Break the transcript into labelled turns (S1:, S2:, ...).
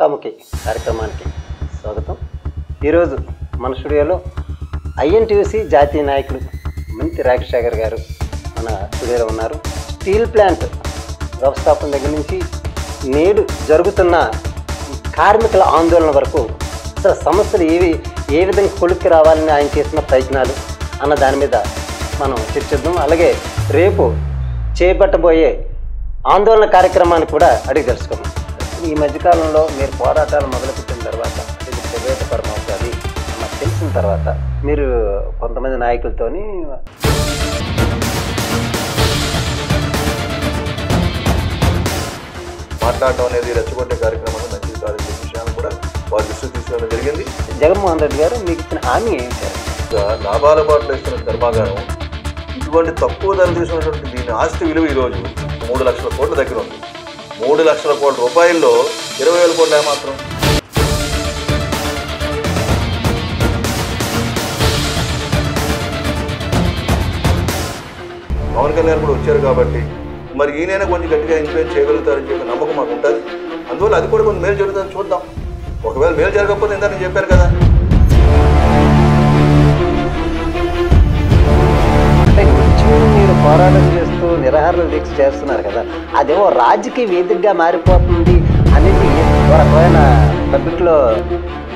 S1: ముఖాముఖి కార్యక్రమానికి స్వాగతం ఈరోజు మన స్టూడియోలో ఐఎన్టీయూసీ జాతీయ నాయకులు మంతి రాజశేఖర్ గారు మన స్టూడియోలో ఉన్నారు స్టీల్ ప్లాంట్ వ్యవస్థాపన దగ్గర నుంచి నేడు జరుగుతున్న ఈ కార్మికుల ఆందోళన వరకు అసలు సమస్యలు ఏవి ఏ విధంగా కొడుక్కి రావాలని ఆయన చేసిన ప్రయత్నాలు అన్న దాని మీద మనం చర్చిద్దాం అలాగే రేపు చేపట్టబోయే ఆందోళన కార్యక్రమాన్ని కూడా అడిగి తెలుసుకుందాం ఈ మధ్యకాలంలో మీరు పోరాటాలు మొదలుపెట్టిన తర్వాత ఇది ప్రైవేట్ పరమవుతుంది నాకు తెలిసిన తర్వాత మీరు కొంతమంది నాయకులతోని
S2: మాట్లాడడం అనేది రెచ్చగొట్టే కార్యక్రమాలు మంచిది కాదని చెప్పే విషయాన్ని కూడా వారి దృష్టికి తీసుకురావడం జరిగింది
S1: జగన్మోహన్ రెడ్డి గారు మీకు ఇచ్చిన హామీ ఏంటి సార్
S2: ఇంకా లాభాల బాటలో ఇస్తున్న కర్మాగారం ఇటువంటి తక్కువ ధర తీసుకున్నటువంటి దీని ఆస్తి విలువ ఈరోజు మూడు లక్షల కోట్ల దగ్గర ఉంది మూడు లక్షల కోట్ల రూపాయల్లో ఇరవై వేల కోట్ల ఏమాత్రం పవన్ కళ్యాణ్ కూడా వచ్చారు కాబట్టి మరి ఈయనైనా కొంచెం గట్టిగా ఇన్ఫ్లుయెన్స్ చేయగలుగుతారని చెప్పి నమ్మకం మాకు ఉంటుంది అందువల్ల అది కూడా కొంచెం మేలు జరుగుతుందని చూద్దాం ఒకవేళ మేలు జరగకపోతే ఇంత నేను చెప్పాను కదా
S1: అంటే నిత్యం మీరు పోరాటం చేస్తూ నిరాహార దీక్ష చేస్తున్నారు కదా అదేమో రాజకీయ వేదికగా మారిపోతుంది అనేది ఒక రకమైన పబ్లిక్లో